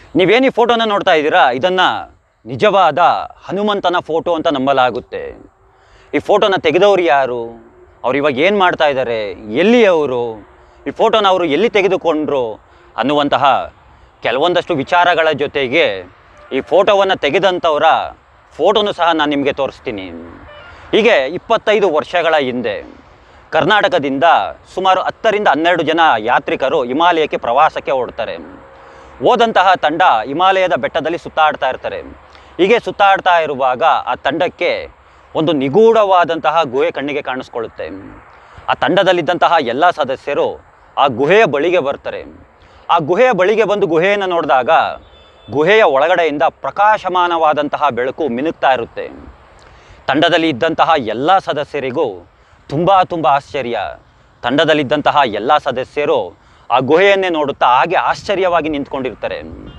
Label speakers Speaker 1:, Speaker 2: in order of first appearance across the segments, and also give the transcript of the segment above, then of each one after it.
Speaker 1: ನೀವೇನು ಈ ಫೋಟೋನ ನೋಡ್ತಾ ಇದ್ದೀರಾ ಇದನ್ನು ನಿಜವಾದ ಹನುಮಂತನ ಫೋಟೋ ಅಂತ ನಂಬಲಾಗುತ್ತೆ ಈ ಫೋಟೋನ ತೆಗೆದವರು ಯಾರು ಅವ್ರು ಇವಾಗ ಏನು ಮಾಡ್ತಾ ಇದ್ದಾರೆ ಎಲ್ಲಿ ಅವರು ಈ ಫೋಟೋನ ಅವರು ಎಲ್ಲಿ ತೆಗೆದುಕೊಂಡ್ರು ಅನ್ನುವಂತಹ ಕೆಲವೊಂದಷ್ಟು ವಿಚಾರಗಳ ಜೊತೆಗೆ ಈ ಫೋಟೋವನ್ನು ತೆಗೆದಂಥವರ ಫೋಟೋನು ಸಹ ನಾನು ನಿಮಗೆ ತೋರಿಸ್ತೀನಿ ಹೀಗೆ ಇಪ್ಪತ್ತೈದು ವರ್ಷಗಳ ಹಿಂದೆ ಕರ್ನಾಟಕದಿಂದ ಸುಮಾರು ಹತ್ತರಿಂದ ಹನ್ನೆರಡು ಜನ ಯಾತ್ರಿಕರು ಹಿಮಾಲಯಕ್ಕೆ ಪ್ರವಾಸಕ್ಕೆ ಹೊರಡ್ತಾರೆ ಹೋದಂತಹ ತಂಡ ಹಿಮಾಲಯದ ಬೆಟ್ಟದಲ್ಲಿ ಸುತ್ತಾಡ್ತಾ ಇರ್ತಾರೆ ಹೀಗೆ ಸುತ್ತಾಡ್ತಾ ಇರುವಾಗ ಆ ತಂಡಕ್ಕೆ ಒಂದು ನಿಗೂಢವಾದಂತಹ ಗುಹೆ ಕಣ್ಣಿಗೆ ಕಾಣಿಸ್ಕೊಳ್ಳುತ್ತೆ ಆ ತಂಡದಲ್ಲಿದ್ದಂತಹ ಎಲ್ಲ ಸದಸ್ಯರು ಆ ಗುಹೆಯ ಬಳಿಗೆ ಬರ್ತಾರೆ ಆ ಗುಹೆಯ ಬಳಿಗೆ ಬಂದು ಗುಹೆಯನ್ನು ನೋಡಿದಾಗ ಗುಹೆಯ ಒಳಗಡೆಯಿಂದ ಪ್ರಕಾಶಮಾನವಾದಂತಹ ಬೆಳಕು ಮಿನುಗ್ತಾ ಇರುತ್ತೆ ತಂಡದಲ್ಲಿ ಇದ್ದಂತಹ ಎಲ್ಲ ಸದಸ್ಯರಿಗೂ ತುಂಬ ತುಂಬ ಆಶ್ಚರ್ಯ ತಂಡದಲ್ಲಿದ್ದಂತಹ ಎಲ್ಲ ಸದಸ್ಯರು ಆ ಗುಹೆಯನ್ನೇ ನೋಡುತ್ತಾ ಹಾಗೆ ಆಶ್ಚರ್ಯವಾಗಿ ನಿಂತ್ಕೊಂಡಿರ್ತಾರೆ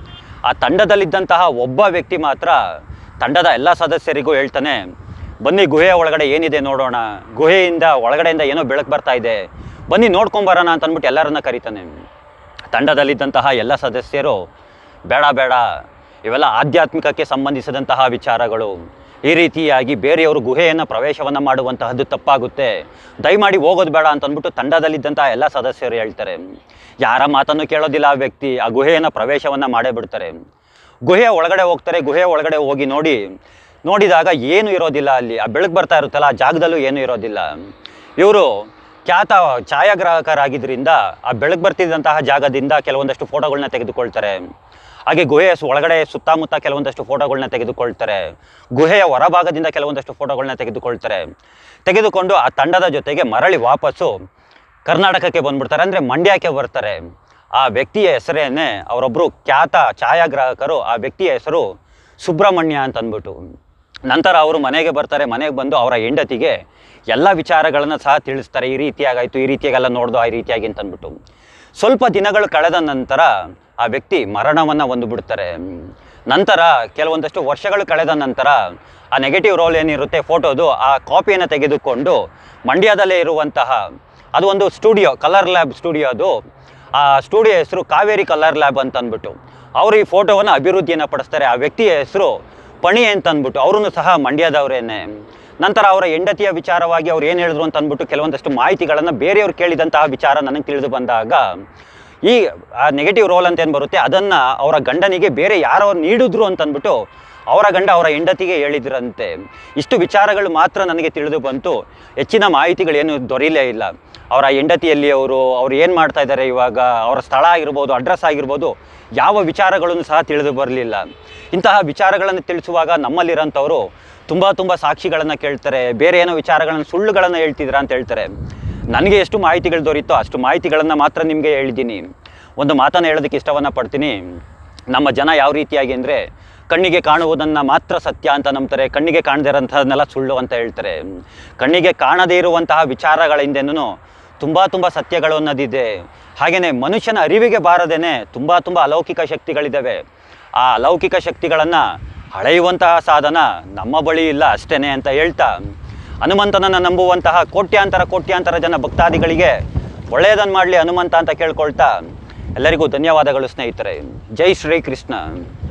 Speaker 1: ಆ ತಂಡದಲ್ಲಿದ್ದಂತಹ ಒಬ್ಬ ವ್ಯಕ್ತಿ ಮಾತ್ರ ತಂಡದ ಎಲ್ಲ ಸದಸ್ಯರಿಗೂ ಹೇಳ್ತಾನೆ ಬನ್ನಿ ಗುಹೆಯ ಒಳಗಡೆ ಏನಿದೆ ನೋಡೋಣ ಗುಹೆಯಿಂದ ಒಳಗಡೆಯಿಂದ ಏನೋ ಬೆಳಕು ಬರ್ತಾ ಇದೆ ಬನ್ನಿ ನೋಡ್ಕೊಂಬರೋಣ ಅಂತ ಅಂದ್ಬಿಟ್ಟು ಎಲ್ಲರನ್ನ ಕರೀತಾನೆ ತಂಡದಲ್ಲಿದ್ದಂತಹ ಎಲ್ಲ ಸದಸ್ಯರು ಬೇಡ ಬೇಡ ಇವೆಲ್ಲ ಆಧ್ಯಾತ್ಮಿಕಕ್ಕೆ ಸಂಬಂಧಿಸಿದಂತಹ ವಿಚಾರಗಳು ಈ ರೀತಿಯಾಗಿ ಬೇರೆಯವರು ಗುಹೆಯನ್ನು ಪ್ರವೇಶವನ್ನು ಮಾಡುವಂತಹದ್ದು ತಪ್ಪಾಗುತ್ತೆ ದಯಮಾಡಿ ಹೋಗೋದು ಬೇಡ ಅಂತ ಅಂದ್ಬಿಟ್ಟು ತಂಡದಲ್ಲಿದ್ದಂತಹ ಎಲ್ಲ ಸದಸ್ಯರು ಹೇಳ್ತಾರೆ ಯಾರ ಮಾತನ್ನು ಕೇಳೋದಿಲ್ಲ ಆ ವ್ಯಕ್ತಿ ಆ ಗುಹೆಯನ್ನು ಪ್ರವೇಶವನ್ನು ಮಾಡೇ ಬಿಡ್ತಾರೆ ಗುಹೆಯ ಒಳಗಡೆ ಹೋಗ್ತಾರೆ ಗುಹೆಯ ಒಳಗಡೆ ಹೋಗಿ ನೋಡಿ ನೋಡಿದಾಗ ಏನು ಇರೋದಿಲ್ಲ ಅಲ್ಲಿ ಆ ಬೆಳಕು ಬರ್ತಾ ಇರುತ್ತಲ್ಲ ಆ ಜಾಗದಲ್ಲೂ ಏನೂ ಇರೋದಿಲ್ಲ ಇವರು ಖ್ಯಾತ ಛಾಯಾಗ್ರಾಹಕರಾಗಿದ್ದರಿಂದ ಆ ಬೆಳಕು ಬರ್ತಿದ್ದಂತಹ ಜಾಗದಿಂದ ಕೆಲವೊಂದಷ್ಟು ಫೋಟೋಗಳನ್ನ ತೆಗೆದುಕೊಳ್ತಾರೆ ಹಾಗೆ ಗುಹೆಯ ಸು- ಒಳಗಡೆ ಸುತ್ತಮುತ್ತ ಕೆಲವೊಂದಷ್ಟು ಫೋಟೋಗಳನ್ನ ತೆಗೆದುಕೊಳ್ತಾರೆ ಗುಹೆಯ ಹೊರಭಾಗದಿಂದ ಕೆಲವೊಂದಷ್ಟು ಫೋಟೋಗಳನ್ನ ತೆಗೆದುಕೊಳ್ತಾರೆ ತೆಗೆದುಕೊಂಡು ಆ ತಂಡದ ಜೊತೆಗೆ ಮರಳಿ ವಾಪಸ್ಸು ಕರ್ನಾಟಕಕ್ಕೆ ಬಂದ್ಬಿಡ್ತಾರೆ ಅಂದರೆ ಮಂಡ್ಯಕ್ಕೆ ಬರ್ತಾರೆ ಆ ವ್ಯಕ್ತಿಯ ಹೆಸರೇನೆ ಅವರೊಬ್ಬರು ಖ್ಯಾತ ಛಾಯಾಗ್ರಾಹಕರು ಆ ವ್ಯಕ್ತಿಯ ಹೆಸರು ಸುಬ್ರಹ್ಮಣ್ಯ ಅಂತ ಅಂದ್ಬಿಟ್ಟು ನಂತರ ಅವರು ಮನೆಗೆ ಬರ್ತಾರೆ ಮನೆಗೆ ಬಂದು ಅವರ ಹೆಂಡತಿಗೆ ಎಲ್ಲ ವಿಚಾರಗಳನ್ನು ಸಹ ತಿಳಿಸ್ತಾರೆ ಈ ರೀತಿಯಾಗಾಯಿತು ಈ ರೀತಿಯಾಗೆಲ್ಲ ನೋಡ್ದು ಆ ರೀತಿಯಾಗಿ ಅಂತ ಅಂದ್ಬಿಟ್ಟು ಸ್ವಲ್ಪ ದಿನಗಳು ಕಳೆದ ನಂತರ ಆ ವ್ಯಕ್ತಿ ಮರಣವನ್ನು ಹೊಂದ್ಬಿಡ್ತಾರೆ ನಂತರ ಕೆಲವೊಂದಷ್ಟು ವರ್ಷಗಳು ಕಳೆದ ನಂತರ ಆ ನೆಗೆಟಿವ್ ರೋಲ್ ಏನಿರುತ್ತೆ ಫೋಟೋದು ಆ ಕಾಪಿಯನ್ನು ತೆಗೆದುಕೊಂಡು ಮಂಡ್ಯದಲ್ಲೇ ಇರುವಂತಹ ಅದು ಒಂದು ಸ್ಟುಡಿಯೋ ಕಲರ್ ಲ್ಯಾಬ್ ಸ್ಟುಡಿಯೋ ಅದು ಆ ಸ್ಟುಡಿಯೋ ಹೆಸರು ಕಾವೇರಿ ಕಲರ್ ಲ್ಯಾಬ್ ಅಂತ ಅಂದ್ಬಿಟ್ಟು ಅವರು ಈ ಫೋಟೋವನ್ನು ಅಭಿವೃದ್ಧಿಯನ್ನು ಪಡಿಸ್ತಾರೆ ಆ ವ್ಯಕ್ತಿಯ ಹೆಸರು ಪಣಿ ಅಂತ ಅಂದ್ಬಿಟ್ಟು ಅವರೂ ಸಹ ಮಂಡ್ಯದವರೇನೆ ನಂತರ ಅವರ ಹೆಂಡತಿಯ ವಿಚಾರವಾಗಿ ಅವ್ರು ಏನು ಹೇಳಿದ್ರು ಅಂತ ಅಂದ್ಬಿಟ್ಟು ಕೆಲವೊಂದಷ್ಟು ಮಾಹಿತಿಗಳನ್ನು ಬೇರೆಯವ್ರು ಕೇಳಿದಂತಹ ವಿಚಾರ ನನಗೆ ತಿಳಿದು ಬಂದಾಗ ಈ ಆ ನೆಗೆಟಿವ್ ರೋಲ್ ಅಂತ ಏನು ಬರುತ್ತೆ ಅದನ್ನು ಅವರ ಗಂಡನಿಗೆ ಬೇರೆ ಯಾರೋ ನೀಡಿದ್ರು ಅಂತ ಅಂದ್ಬಿಟ್ಟು ಅವರ ಗಂಡ ಅವರ ಹೆಂಡತಿಗೆ ಹೇಳಿದ್ರಂತೆ ಇಷ್ಟು ವಿಚಾರಗಳು ಮಾತ್ರ ನನಗೆ ತಿಳಿದು ಬಂತು ಹೆಚ್ಚಿನ ಮಾಹಿತಿಗಳೇನು ದೊರೀಲೇ ಇಲ್ಲ ಅವರ ಹೆಂಡತಿಯಲ್ಲಿ ಅವರು ಅವ್ರು ಏನು ಮಾಡ್ತಾ ಇದ್ದಾರೆ ಇವಾಗ ಅವರ ಸ್ಥಳ ಆಗಿರ್ಬೋದು ಅಡ್ರೆಸ್ ಆಗಿರ್ಬೋದು ಯಾವ ವಿಚಾರಗಳನ್ನು ಸಹ ತಿಳಿದು ಬರಲಿಲ್ಲ ಇಂತಹ ವಿಚಾರಗಳನ್ನು ತಿಳಿಸುವಾಗ ನಮ್ಮಲ್ಲಿರೋಂಥವರು ತುಂಬ ತುಂಬ ಸಾಕ್ಷಿಗಳನ್ನು ಕೇಳ್ತಾರೆ ಬೇರೆ ಏನೋ ವಿಚಾರಗಳನ್ನು ಸುಳ್ಳುಗಳನ್ನು ಹೇಳ್ತಿದ್ದೀರಾ ಅಂತ ಹೇಳ್ತಾರೆ ನನಗೆ ಎಷ್ಟು ಮಾಹಿತಿಗಳು ದೊರೀತೋ ಅಷ್ಟು ಮಾಹಿತಿಗಳನ್ನು ಮಾತ್ರ ನಿಮಗೆ ಹೇಳಿದ್ದೀನಿ ಒಂದು ಮಾತನ್ನು ಹೇಳೋದಕ್ಕೆ ಇಷ್ಟವನ್ನು ಪಡ್ತೀನಿ ನಮ್ಮ ಜನ ಯಾವ ರೀತಿಯಾಗಿ ಅಂದರೆ ಕಣ್ಣಿಗೆ ಕಾಣುವುದನ್ನು ಮಾತ್ರ ಸತ್ಯ ಅಂತ ನಂಬ್ತಾರೆ ಕಣ್ಣಿಗೆ ಕಾಣದೇ ಇರೋಂಥದ್ದನ್ನೆಲ್ಲ ಸುಳ್ಳು ಅಂತ ಹೇಳ್ತಾರೆ ಕಣ್ಣಿಗೆ ಕಾಣದೇ ಇರುವಂತಹ ವಿಚಾರಗಳ ಹಿಂದೆನೂ ತುಂಬ ತುಂಬ ಸತ್ಯಗಳು ಅನ್ನೋದಿದೆ ಹಾಗೆಯೇ ಮನುಷ್ಯನ ಅರಿವಿಗೆ ಬಾರದೇನೆ ತುಂಬ ತುಂಬ ಅಲೌಕಿಕ ಶಕ್ತಿಗಳಿದ್ದಾವೆ ಆ ಅಲೌಕಿಕ ಶಕ್ತಿಗಳನ್ನು ಹಳೆಯುವಂತಹ ಸಾಧನ ನಮ್ಮ ಬಳಿ ಇಲ್ಲ ಅಷ್ಟೇ ಅಂತ ಹೇಳ್ತಾ ಹನುಮಂತನನ್ನು ನಂಬುವಂತಹ ಕೋಟ್ಯಾಂತರ ಕೋಟ್ಯಾಂತರ ಜನ ಭಕ್ತಾದಿಗಳಿಗೆ ಒಳ್ಳೆಯದನ್ನು ಮಾಡಲಿ ಹನುಮಂತ ಅಂತ ಕೇಳ್ಕೊಳ್ತಾ ಎಲ್ಲರಿಗೂ ಧನ್ಯವಾದಗಳು ಸ್ನೇಹಿತರೆ ಜೈ ಶ್ರೀ ಕೃಷ್ಣ